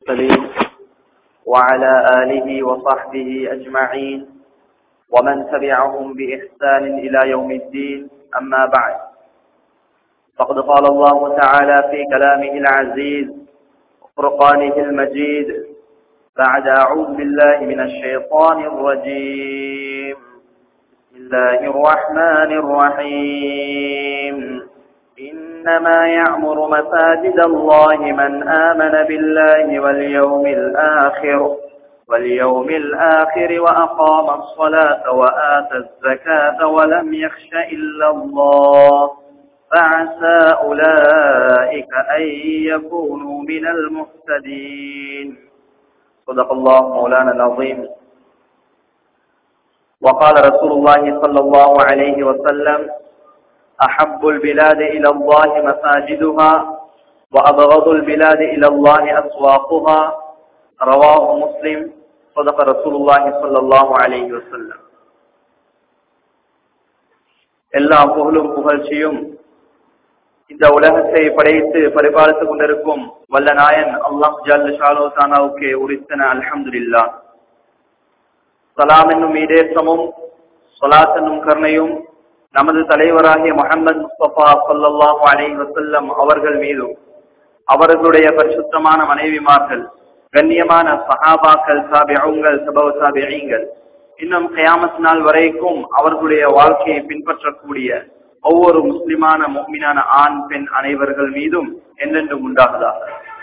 المرسلين وعلى آله وصحبه أجمعين ومن تبعهم بإحسان إلى يوم الدين أما بعد فقد قال الله تعالى في كلامه العزيز وفرقانه المجيد بعد أعوذ بالله من الشيطان الرجيم بسم الله الرحمن الرحيم إنما يعمر مساجد الله من آمن بالله واليوم الآخر واليوم الآخر وأقام الصلاة وآتى الزكاة ولم يخش إلا الله فعسى أولئك أن يكونوا من المهتدين صدق الله مولانا العظيم وقال رسول الله صلى الله عليه وسلم أحب البلاد إلى الله مساجدها وأبغض البلاد إلى الله أسواقها رواه مسلم صدق رسول الله صلى الله عليه وسلم எல்லா புகழும் புகழ்ச்சியும் இந்த உலகத்தை படைத்து பரிபாலித்துக் கொண்டிருக்கும் வல்ல நாயன் அல்லாஹ் ஜல் ஷாலோ தானாவுக்கு உரித்தன அல்ஹம்துலில்லா சலாம் என்னும் ஈடேற்றமும் சொலாத் என்னும் கருணையும் நமது தலைவராகிய முகமது முஸ்தபா சல்லாஹு அலை வசல்லம் அவர்கள் மீதும் அவர்களுடைய பரிசுத்தமான மனைவிமார்கள் கண்ணியமான சஹாபாக்கள் சாபியங்கள் சபவ சாபியங்கள் இன்னும் கயாமத் நாள் வரைக்கும் அவர்களுடைய வாழ்க்கையை பின்பற்றக்கூடிய ஒவ்வொரு முஸ்லிமான முக்மினான ஆண் பெண் அனைவர்கள் மீதும் என்றென்றும் உண்டாகதாக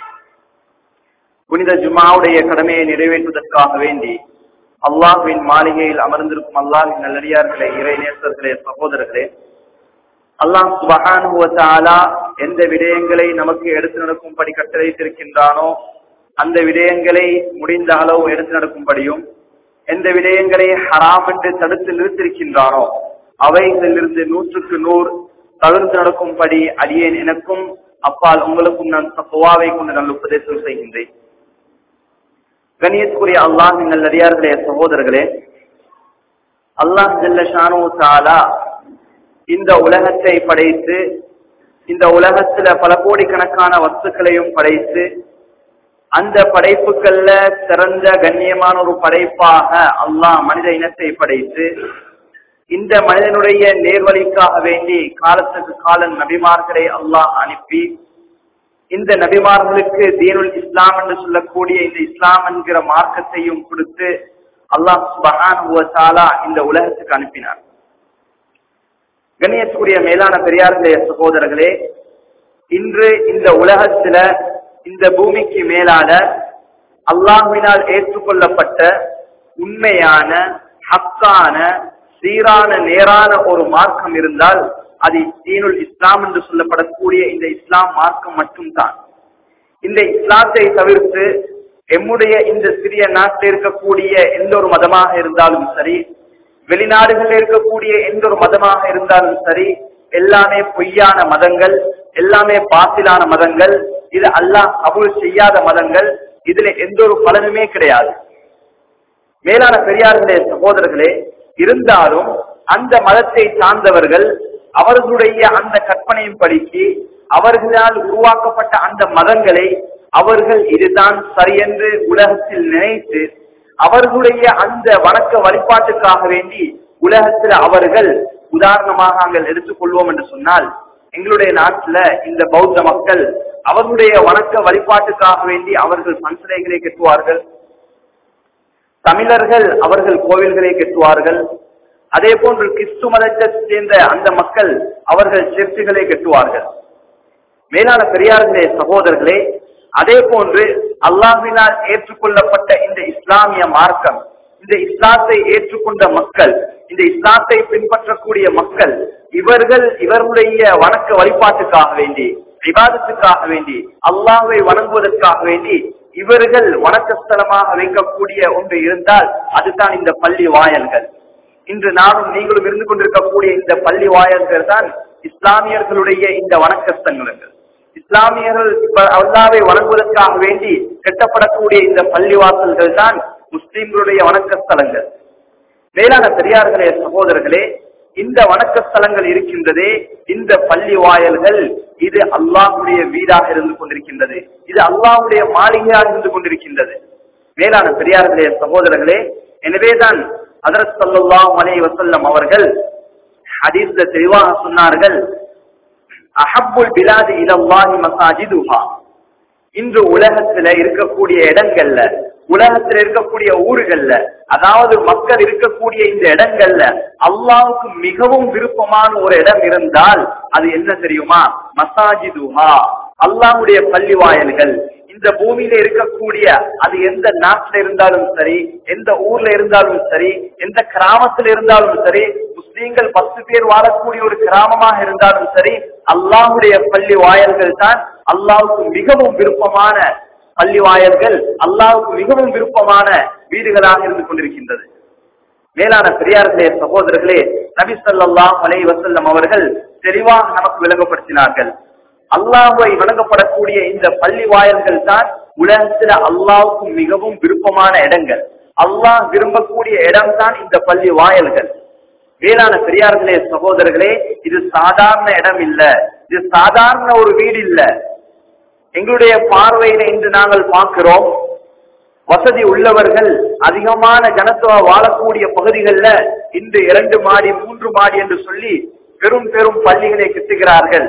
புனித ஜுமாவுடைய கடமையை நிறைவேற்றுவதற்காக வேண்டி அல்லாஹுவின் மாளிகையில் அமர்ந்திருக்கும் அல்லாஹின் நல்லடியார்களே இறை நேசர்களே சகோதரர்களே அல்லாஹ் சுபகானுவத்தாலா எந்த விடயங்களை நமக்கு எடுத்து நடக்கும்படி கட்டளைத்திருக்கின்றானோ அந்த விடயங்களை முடிந்த அளவு எடுத்து நடக்கும்படியும் எந்த விடயங்களை ஹராம் என்று தடுத்து நிறுத்திருக்கின்றானோ அவைகளிலிருந்து நூற்றுக்கு நூறு தவிர்த்து நடக்கும்படி அடியேன் எனக்கும் அப்பால் உங்களுக்கும் நான் தப்புவாவை கொண்டு நல்ல உபதேசம் செய்கின்றேன் கணியத்துக்குரிய அல்லாஹ் நல்லடியார்களே சகோதரர்களே அல்லாஹ் ஜல்ல ஷானு தாலா இந்த உலகத்தை படைத்து இந்த உலகத்துல பல கோடிக்கணக்கான வஸ்துக்களையும் படைத்து அந்த படைப்புகள்ல சிறந்த கண்ணியமான ஒரு படைப்பாக அல்லாஹ் மனித இனத்தை படைத்து இந்த மனிதனுடைய நேர்வழிக்காக வேண்டி காலத்துக்கு காலன் நபிமார்களை அல்லாஹ் அனுப்பி இந்த நபிமார்களுக்கு தீனுல் இஸ்லாம் என்று சொல்லக்கூடிய இந்த இஸ்லாம் என்கிற மார்க்கத்தையும் கொடுத்து அல்லாஹ் சுபஹான் இந்த உலகத்துக்கு அனுப்பினார் கண்ணியத்துக்குரிய மேலான பெரியார்களே சகோதரர்களே இன்று இந்த உலகத்துல இந்த பூமிக்கு மேலான அல்லாஹுவினால் ஏற்றுக்கொள்ளப்பட்ட உண்மையான ஹக்கான சீரான நேரான ஒரு மார்க்கம் இருந்தால் அது தீனுல் இஸ்லாம் என்று சொல்லப்படக்கூடிய இந்த இஸ்லாம் மார்க்கம் மட்டும்தான் இந்த இஸ்லாத்தை தவிர்த்து எம்முடைய இந்த சிறிய நாட்டில் இருக்கக்கூடிய எந்த ஒரு மதமாக இருந்தாலும் சரி வெளிநாடுகளில் இருக்கக்கூடிய எந்த ஒரு மதமாக இருந்தாலும் சரி எல்லாமே பொய்யான மதங்கள் எல்லாமே பாசிலான மதங்கள் இது அல்லாஹ் கபூல் செய்யாத மதங்கள் இதுல எந்த ஒரு பலனுமே கிடையாது மேலான பெரியார்களே சகோதரர்களே இருந்தாலும் அந்த மதத்தை சார்ந்தவர்கள் அவர்களுடைய அந்த கற்பனையும் படிக்கு அவர்களால் உருவாக்கப்பட்ட அந்த மதங்களை அவர்கள் இதுதான் சரியென்று உலகத்தில் நினைத்து அவர்களுடைய அந்த வணக்க வழிபாட்டுக்காக வேண்டி உலகத்தில் அவர்கள் உதாரணமாக நாங்கள் எடுத்துக்கொள்வோம் என்று சொன்னால் எங்களுடைய நாட்டுல இந்த பௌத்த மக்கள் அவர்களுடைய வணக்க வழிபாட்டுக்காக வேண்டி அவர்கள் பன்சலைகளை கட்டுவார்கள் தமிழர்கள் அவர்கள் கோவில்களை கட்டுவார்கள் அதே போன்று கிறிஸ்து மதத்தை சேர்ந்த அந்த மக்கள் அவர்கள் சர்ச்சுகளை கட்டுவார்கள் மேலான பெரியார்களே சகோதரர்களே அதே போன்று அல்லாஹினால் ஏற்றுக்கொள்ளப்பட்ட இந்த இஸ்லாமிய மார்க்கம் இந்த இஸ்லாத்தை ஏற்றுக்கொண்ட மக்கள் இந்த இஸ்லாத்தை பின்பற்றக்கூடிய மக்கள் இவர்கள் இவர்களுடைய வணக்க வழிபாட்டுக்காக வேண்டி விவாதத்துக்காக வேண்டி அல்லாஹை வணங்குவதற்காக வேண்டி இவர்கள் வணக்கஸ்தலமாக வைக்கக்கூடிய ஒன்று இருந்தால் அதுதான் இந்த பள்ளி வாயல்கள் இன்று நானும் நீங்களும் இருந்து கொண்டிருக்கக்கூடிய இந்த பள்ளி வாயல்கள் தான் இஸ்லாமியர்களுடைய இந்த வணக்கஸ்தலங்கள் இஸ்லாமியர்கள் அல்லாவை வணங்குவதற்காக வேண்டி கட்டப்படக்கூடிய இந்த பள்ளிவாசல்கள் தான் முஸ்லிம்களுடைய வணக்க ஸ்தலங்கள் மேலான பெரியார்களே சகோதரர்களே இந்த வணக்க ஸ்தலங்கள் இருக்கின்றதே இந்த பள்ளி வாயல்கள் இது அல்லாஹுடைய வீடாக இருந்து கொண்டிருக்கின்றது இது அல்லாஹுடைய மாளிகையாக இருந்து கொண்டிருக்கின்றது மேலான பெரியார்களே சகோதரர்களே எனவேதான் அதரத் சல்லாஹ் அலை வசல்லம் அவர்கள் ஹதீஸ்ல தெளிவாக சொன்னார்கள் அஹப்புல் பிலாது இலல்லாஹி மசாஜிதுஹா இன்று உலகத்துல இருக்கக்கூடிய இடங்கள்ல உலகத்துல இருக்கக்கூடிய ஊர்கள்ல அதாவது மக்கள் இருக்கக்கூடிய இந்த இடங்கள்ல அல்லாவுக்கு மிகவும் விருப்பமான ஒரு இடம் இருந்தால் அது என்ன தெரியுமா மசாஜிதுஹா அல்லாஹுடைய பள்ளி வாயல்கள் இந்த பூமியில இருக்கக்கூடிய அது எந்த நாட்டுல இருந்தாலும் சரி எந்த ஊர்ல இருந்தாலும் சரி எந்த கிராமத்துல இருந்தாலும் சரி முஸ்லீம்கள் பத்து பேர் வாழக்கூடிய ஒரு கிராமமாக இருந்தாலும் சரி அல்லாஹுடைய பள்ளி வாயல்கள் தான் அல்லாவுக்கு மிகவும் விருப்பமான பள்ளி வாயல்கள் அல்லாவுக்கு மிகவும் விருப்பமான வீடுகளாக இருந்து கொண்டிருக்கின்றது மேலான பெரியார்களே சகோதரர்களே நபி ஸல்லல்லாஹு அலைஹி வஸல்லம் அவர்கள் தெளிவாக நமக்கு விளங்கப்படுத்தினார்கள் அல்லாஹ்வை வணங்கப்படக்கூடிய இந்த பள்ளி வாயல்கள் தான் உலகத்துல அல்லாஹ்வுக்கு மிகவும் விருப்பமான இடங்கள் அல்லாஹ் விரும்பக்கூடிய இடம் தான் இந்த பள்ளி வாயல்கள் மேலான பெரியார்களே சகோதரர்களே இது சாதாரண இடம் இல்ல இது சாதாரண ஒரு வீடு இல்ல எங்களுடைய பார்வையில இன்று நாங்கள் பார்க்கிறோம் வசதி உள்ளவர்கள் அதிகமான ஜனத்துவ வாழக்கூடிய பகுதிகளில் இன்று இரண்டு மாடி மூன்று மாடி என்று சொல்லி பெரும் பெரும் பள்ளிகளை கட்டுகிறார்கள்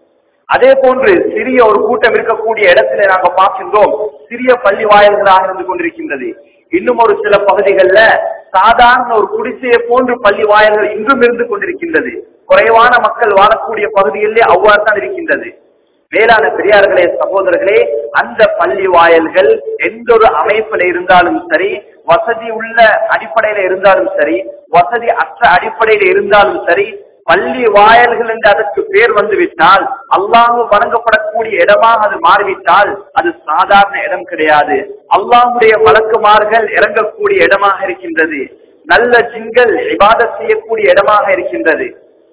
அதே போன்று சிறிய ஒரு கூட்டம் இருக்கக்கூடிய இடத்துல நாங்க பார்க்கின்றோம் சிறிய பள்ளி வாயில்களாக இருந்து கொண்டிருக்கின்றது இன்னும் ஒரு சில பகுதிகளில் சாதாரண ஒரு குடிசையை போன்று பள்ளி வாயில்கள் இன்றும் இருந்து கொண்டிருக்கின்றது குறைவான மக்கள் வாழக்கூடிய பகுதிகளிலே அவ்வாறு தான் இருக்கின்றது மேலான பெரியார்களே சகோதரர்களே அந்த பள்ளி வாயல்கள் எந்த ஒரு அமைப்புல இருந்தாலும் சரி வசதி உள்ள அடிப்படையில இருந்தாலும் சரி வசதி அற்ற அடிப்படையில இருந்தாலும் சரி பள்ளி வாயல்கள் என்று அதற்கு பேர் வந்து விட்டால் அல்லாஹு வணங்கப்படக்கூடிய இடமாக அது மாறிவிட்டால் அது சாதாரண இடம் கிடையாது அல்லாஹுடைய வழக்குமார்கள் இறங்கக்கூடிய இடமாக இருக்கின்றது நல்ல ஜின்கள் இபாதத் செய்யக்கூடிய இடமாக இருக்கின்றது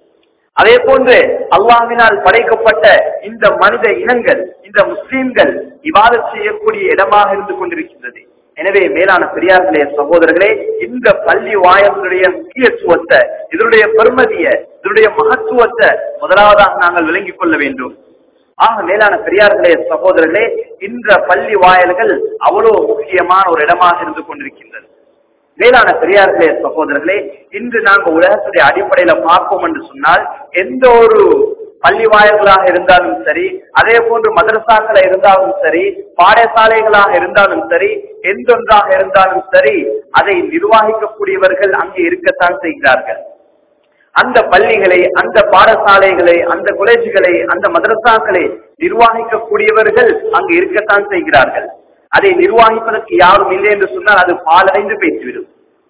அதே போன்று அல்லாஹினால் படைக்கப்பட்ட இந்த மனித இனங்கள் இந்த முஸ்லீம்கள் இவாதத் செய்யக்கூடிய இடமாக இருந்து கொண்டிருக்கின்றது எனவே மேலான பெரியார்களே சகோதரர்களே இந்த பள்ளி வாயலுடைய முக்கியத்துவத்தை இதனுடைய பெருமதிய இதனுடைய மகத்துவத்தை முதலாவதாக நாங்கள் விளங்கிக் கொள்ள வேண்டும் ஆக மேலான பெரியார்களே சகோதரர்களே இந்த பள்ளி வாயல்கள் அவ்வளவு முக்கியமான ஒரு இடமாக இருந்து கொண்டிருக்கின்றது மேலான பெரியார்களே சகோதரர்களே இன்று நாங்கள் உலகத்துடைய அடிப்படையில பார்ப்போம் என்று சொன்னால் எந்த ஒரு பள்ளி வாயல்களாக இருந்தாலும் சரி அதே போன்று மதரசாக்கள இருந்தாலும் சரி பாடசாலைகளாக இருந்தாலும் சரி எந்தொன்றாக இருந்தாலும் சரி அதை நிர்வாகிக்கக்கூடியவர்கள் அங்கே இருக்கத்தான் செய்கிறார்கள் அந்த பள்ளிகளை அந்த பாடசாலைகளை அந்த காலேஜுகளை அந்த மதரசாக்களை நிர்வாகிக்கக்கூடியவர்கள் அங்கு இருக்கத்தான் செய்கிறார்கள் அதை நிர்வாகிப்பதற்கு யாரும் இல்லை என்று சொன்னால் அது பாலடைந்து பேசிவிடும்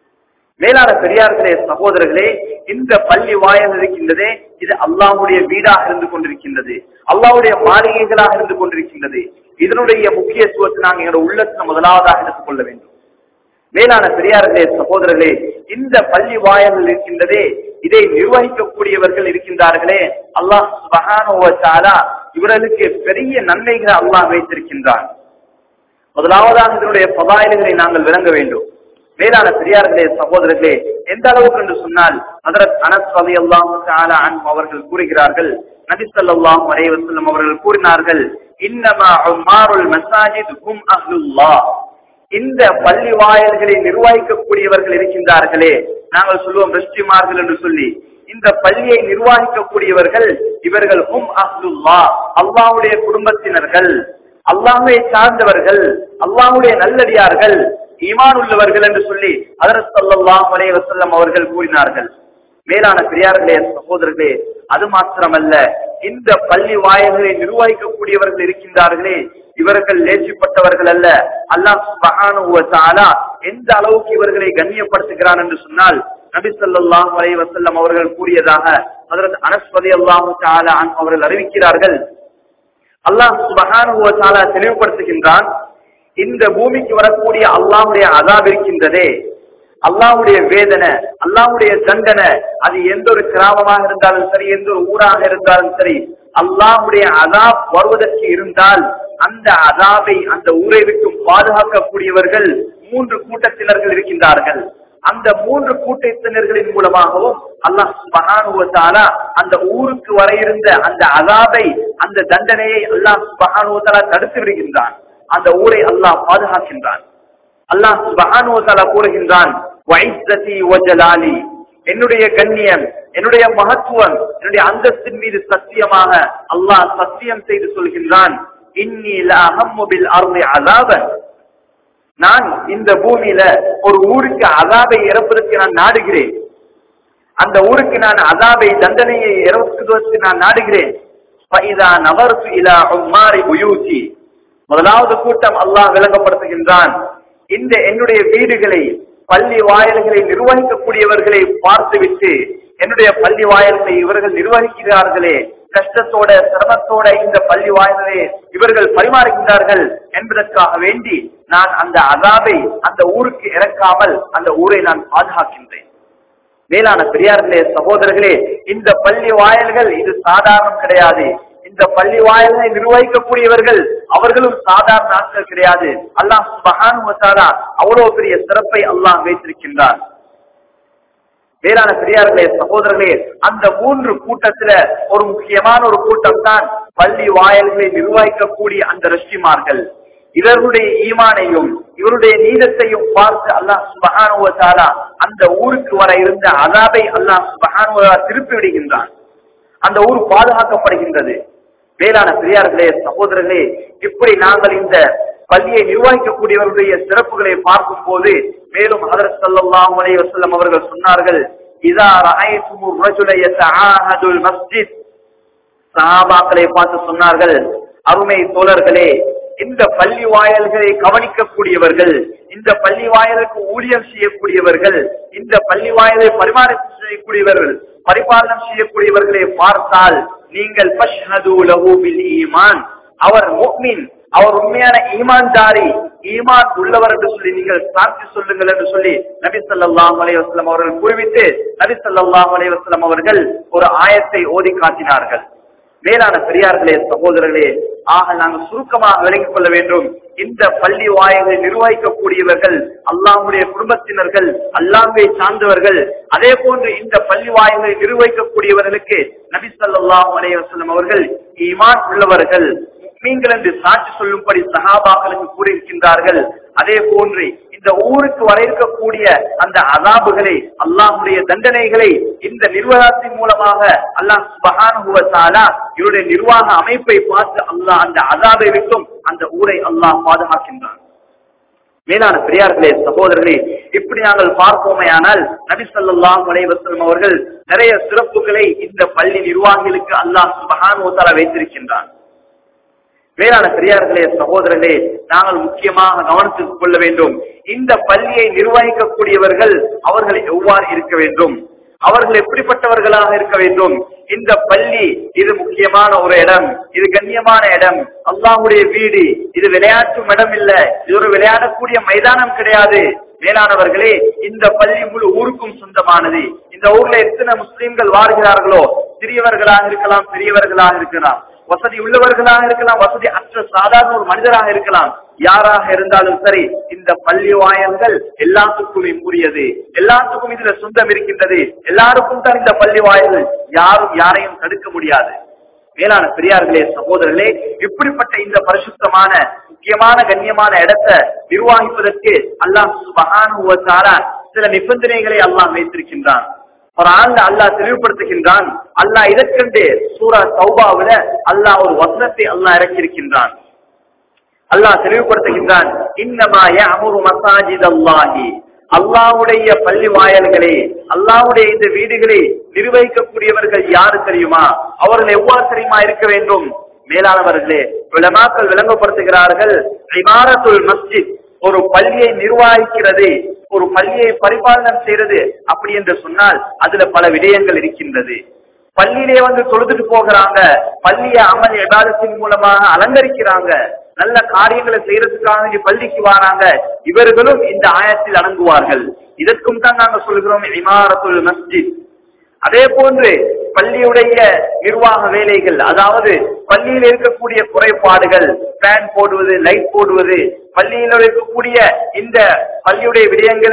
மேலான பெரியார்களே சகோதரர்களே இந்த பள்ளி வாயல் இருக்கின்றதே இது அல்லாஹுடைய வீடாக இருந்து கொண்டிருக்கின்றது அல்லாஹுடைய மாளிகைகளாக இருந்து கொண்டிருக்கின்றது இதனுடைய முக்கியத்துவத்தை நாங்கள் எங்களுடைய உள்ளத்தில் முதலாவதாக எடுத்துக்கொள்ள வேண்டும் மேலான பெரியார்களே சகோதரர்களே இந்த பள்ளி வாயல்கள் இருக்கின்றதே இதை நிர்வகிக்கக்கூடியவர்கள் இருக்கின்றார்களே அல்லாஹ் சுபஹானுவத்தாலா இவர்களுக்கு பெரிய நன்மைகளை அல்லாஹ் வைத்திருக்கின்றான் முதலாவதாக இதனுடைய பதாயில்களை நாங்கள் விளங்க வேண்டும் மேலான பெரியார்களே சகோதரர்களே எந்த அளவுக்கு என்று சொன்னால் ஹதரத் அனஸ் அலி அல்லாஹு அவர்கள் கூறுகிறார்கள் நபி ஸல்லல்லாஹு அலைஹி வஸல்லம் அவர்கள் கூறினார்கள் இன்னமா உம்மாருல் மசாஜித் ஹும் அஹ்லுல்லாஹ் இந்த பள்ளி வாயல்களை நிர்வகிக்கக்கூடியவர்கள் இருக்கின்றார்களே நாங்கள் சொல்லுவோம் ரெஸ்டிமார்கள் என்று சொல்லி இந்த பள்ளியை நிர்வகிக்கக்கூடியவர்கள் இவர்கள் ஹும் அஹ்லுல்லா அல்லாஹ்வுடைய குடும்பத்தினர்கள் அல்லாஹை சார்ந்தவர்கள் அல்லாஹுடைய நல்லடியார்கள் ஈமான் உள்ளவர்கள் என்று சொல்லி அதரத் சல்லாஹ் அலே வசல்லம் அவர்கள் கூறினார்கள் மேலான பெரியார்களே சகோதரர்களே அது மாத்திரமல்ல இந்த பள்ளி வாயல்களை நிர்வகிக்கக்கூடியவர்கள் இருக்கின்றார்களே இவர்கள் லேசிப்பட்டவர்கள் அல்ல அல்லாஹ் சுபஹானுவத்தாலா எந்த அளவுக்கு இவர்களை கண்ணியப்படுத்துகிறான் என்று சொன்னால் நபி ஸல்லல்லாஹு அலைஹி வஸல்லம் அவர்கள் கூறியதாக ஹஜ்ரத் அனஸ் ரலியல்லாஹு தஆலா அன்ஹு அவர்கள் அறிவிக்கிறார்கள் அல்லாஹ் சுபஹானுவத்தாலா தெளிவுபடுத்துகின்றான் இந்த பூமிக்கு வரக்கூடிய அல்லாஹுடைய அதாப் இருக்கின்றதே அல்லாஹுடைய வேதனை அல்லாஹுடைய தண்டனை அது எந்த ஒரு கிராமமாக இருந்தாலும் சரி எந்த ஒரு ஊராக இருந்தாலும் சரி அல்லாஹுடைய அதாப் வருவதற்கு இருந்தால் அந்த அதாபை அந்த ஊரை விட்டு பாதுகாக்கக்கூடியவர்கள் மூன்று கூட்டத்தினர்கள் இருக்கின்றார்கள் அந்த மூன்று கூட்டத்தினர்களின் மூலமாகவும் அல்லாஹ் சுபஹானுவத்தாலா அந்த ஊருக்கு வர இருந்த அந்த அதாபை அந்த தண்டனையை அல்லாஹ் சுபஹானுவத்தாலா தடுத்து விடுகின்றான் அந்த ஊரை அல்லாஹ் பாதுகாக்கின்றான் அல்லாஹ் சுபஹானுவத்தாலா கூறுகின்றான் "வஇஸ்ஸதி வஜலாலி" என்னுடைய கண்ணியம் என்னுடைய மகத்துவம் என்னுடைய அந்தஸ்தின் மீது சத்தியமாக அல்லாஹ் சத்தியம் செய்து சொல்கின்றான் இன்னி லஅஹம்மு பில் அர்தி அஸாபன் நான் இந்த பூமியில ஒரு ஊருக்கு அதாபை இறப்பதற்கு நான் நாடுகிறேன் அந்த ஊருக்கு நான் அதாபை தண்டனையை இறக்குவதற்கு நான் நாடுகிறேன் فَإِذَا نَظَرْتُ إِلَى عُمَّارِ بُيُوتِي முதலாவது கூட்டம் அல்லாஹ் விளங்கப்படுத்துகின்றான் இந்த என்னுடைய வீடுகளை பள்ளி வாயில்களை நிர்வகிக்கக்கூடியவர்களை பார்த்துவிட்டு என்னுடைய பள்ளி வாயில்களை இவர்கள் நிர்வகிக்கிறார்களே கஷ்டத்தோட சிரமத்தோட இந்த பள்ளி வாயிலே இவர்கள் பரிமாறுகின்றார்கள் என்பதற்காக வேண்டி நான் அந்த அதாபை அந்த ஊருக்கு இறக்காமல் அந்த ஊரை நான் பாதுகாக்கின்றேன் மேலான பெரியார்களே சகோதரர்களே இந்த பள்ளி வாயல்கள் இது சாதாரணம் கிடையாது இந்த பள்ளி வாயல்களை நிர்வகிக்கக்கூடியவர்கள் அவர்களும் சாதாரண ஆட்கள் கிடையாது அல்லாஹ் சுபஹான் அவ்வளவு பெரிய சிறப்பை அல்லாஹ் வைத்திருக்கின்றார் வேளாண் பெரியார்களே சகோதரர்களே அந்த மூன்று கூட்டத்துல ஒரு முக்கியமான ஒரு கூட்டம் தான் பள்ளி வாயல்களை நிர்வகிக்கக்கூடிய அந்த ரிஷிமார்கள் இவர்களுடைய ஈமானையும் இவருடைய நீதத்தையும் பார்த்து அல்லாஹ் சுபஹானுவத்தாலா அந்த ஊருக்கு வர இருந்த அதாபை அல்லாஹ் சுபஹானுவா திருப்பி விடுகின்றான் அந்த ஊர் பாதுகாக்கப்படுகின்றது வேளாண் பெரியார்களே சகோதரர்களே இப்படி நாங்கள் இந்த பள்ளியை நிர்வகிக்கக்கூடியவர்களுடைய சிறப்புகளை பார்க்கும் போது மேலும் ஹதரத் ஸல்லல்லாஹு அலைஹி வஸல்லம் அவர்கள் சொன்னார்கள் இதா ரஅய்துமுர் ரஜுல யதஆஹதுல் மஸ்ஜித் சஹாபாக்களை பார்த்து சொன்னார்கள் அருமை தோழர்களே இந்த பள்ளி வாயல்களை கவனிக்கக்கூடியவர்கள் இந்த பள்ளி வாயலுக்கு ஊழியம் செய்யக்கூடியவர்கள் இந்த பள்ளி வாயலை பரிமாற்றம் செய்யக்கூடியவர்கள் பரிபாலனம் செய்யக்கூடியவர்களை பார்த்தால் நீங்கள் பஷ்ஹது லஹு பில் ஈமான் அவர் முஃமின் அவர் உண்மையான ஈமான்தாரி ஈமான் உள்ளவர் என்று சொல்லி நீங்கள் சாட்சி சொல்லுங்கள் என்று சொல்லி நபி ஸல்லல்லாஹு அலைஹி வஸல்லம் அவர்கள் குறிவிட்டு நபி ஸல்லல்லாஹு அலைஹி வஸல்லம் அவர்கள் ஒரு ஆயத்தை ஓதி காட்டினார்கள் மேலான பெரியார்களே சகோதரர்களே ஆக நாங்கள் சுருக்கமாக விளங்கிக் கொள்ள வேண்டும் இந்த பள்ளி வாயலை நிர்வகிக்கக்கூடியவர்கள் அல்லாஹுடைய குடும்பத்தினர்கள் அல்லாஹை சார்ந்தவர்கள் அதே போன்று இந்த பள்ளி வாயலை நிர்வகிக்கக்கூடியவர்களுக்கு நபி ஸல்லல்லாஹு அலைஹி வஸல்லம் அவர்கள் ஈமான் உள்ளவர்கள் முக்மீன்கள் என்று சாட்சி சொல்லும்படி சஹாபாக்களுக்கு கூறியிருக்கின்றார்கள் அதே போன்று இந்த ஊருக்கு வர இருக்கக்கூடிய அந்த அதாபுகளை அல்லாஹுடைய தண்டனைகளை இந்த நிர்வாகத்தின் மூலமாக அல்லாஹ் சுபஹானுவத்தாலா இவருடைய நிர்வாக அமைப்பை பார்த்து அல்லாஹ் அந்த அதாபை விட்டும் அந்த ஊரை அல்லாஹ் பாதுகாக்கின்றான் மேலான பெரியார்களே சகோதரர்களே இப்படி நாங்கள் பார்ப்போமே ஆனால் நபி ஸல்லல்லாஹு அலைஹி வஸல்லம் அவர்கள் நிறைய சிறப்புகளை இந்த பள்ளி நிர்வாகிகளுக்கு அல்லாஹ் சுபஹானுவத்தாலா வைத்திருக்கின்றான் மேலான பெரியார்களே சகோதரர்களே நாங்கள் முக்கியமாக கவனத்துக் கொள்ள வேண்டும் இந்த பள்ளியை நிர்வகிக்கக்கூடியவர்கள் அவர்கள் எவ்வாறு இருக்க வேண்டும் அவர்கள் எப்படிப்பட்டவர்களாக இருக்க வேண்டும் இந்த பள்ளி இது முக்கியமான ஒரு இடம் இது கண்ணியமான இடம் அல்லாஹுடைய வீடு இது விளையாட்டும் இடம் இல்ல இது ஒரு விளையாடக்கூடிய மைதானம் கிடையாது மேலானவர்களே இந்த பள்ளி முழு ஊருக்கும் சொந்தமானது இந்த ஊர்ல எத்தனை முஸ்லிம்கள் வாழ்கிறார்களோ சிறியவர்களாக இருக்கலாம் பெரியவர்களாக இருக்கலாம் வசதி உள்ளவர்களாக இருக்கலாம் வசதி அற்ற சாதாரண ஒரு மனிதராக இருக்கலாம் யாராக இருந்தாலும் சரி இந்த பள்ளி வாயல்கள் எல்லாத்துக்குமே உரியது எல்லாத்துக்கும் இதுல சொந்தம் இருக்கின்றது எல்லாருக்கும் தான் இந்த பள்ளி வாயல்கள் யாரும் யாரையும் தடுக்க முடியாது மேலான பெரியார்களே சகோதரர்களே இப்படிப்பட்ட இந்த பரிசுத்தமான முக்கியமான கண்ணியமான இடத்தை நிர்வகிப்பதற்கு அல்லாஹ் சுபகான சில நிபந்தனைகளை அல்லாஹ் வைத்திருக்கின்றான் ஒரு ஆண்டு அல்லாஹ் தெளிவுபடுத்துகின்றான் அல்லாஹ் இதற்கென்று சூரா சௌபாவில அல்லாஹ் ஒரு வசனத்தை அல்லாஹ் இறக்கியிருக்கின்றான் அல்லாஹ் தெளிவுபடுத்துகின்றான் இன்னமா யஅமுரு மசாஜித் அல்லாஹி அல்லாஹ்வுடைய பள்ளி வாயல்களே அல்லாஹ்வுடைய இந்த வீடுகளை நிர்வகிக்கக்கூடியவர்கள் யாரு தெரியுமா அவர்கள் எவ்வாறு தெரியுமா இருக்க வேண்டும் மேலானவர்களே விளமாக்கள் விளங்கப்படுத்துகிறார்கள் இமாரத்துல் மஸ்ஜித் ஒரு பள்ளியை நிர்வகிக்கிறது ஒரு பள்ளியை பரிபாலனம் செய்யறது அப்படி என்று சொன்னால் அதுல பல விடயங்கள் இருக்கின்றது பள்ளியிலே வந்து தொழுதுட்டு போகிறாங்க பள்ளிய அமல் எதாதத்தின் மூலமாக அலங்கரிக்கிறாங்க நல்ல காரியங்களை செய்யறதுக்காக வேண்டி பள்ளிக்கு வராங்க இவர்களும் இந்த ஆயத்தில் அடங்குவார்கள் இதற்கும் தான் நாங்க சொல்கிறோம் இமாரத்துல் மஸ்ஜித் அதே போன்று பள்ளியுடைய நிர்வாக வேலைகள் அதாவது பள்ளியில் இருக்கக்கூடிய குறைபாடுகள் ஃபேன் போடுவது லைட் போடுவது பள்ளியில் இருக்கக்கூடிய இந்த பள்ளியுடைய விடயங்களை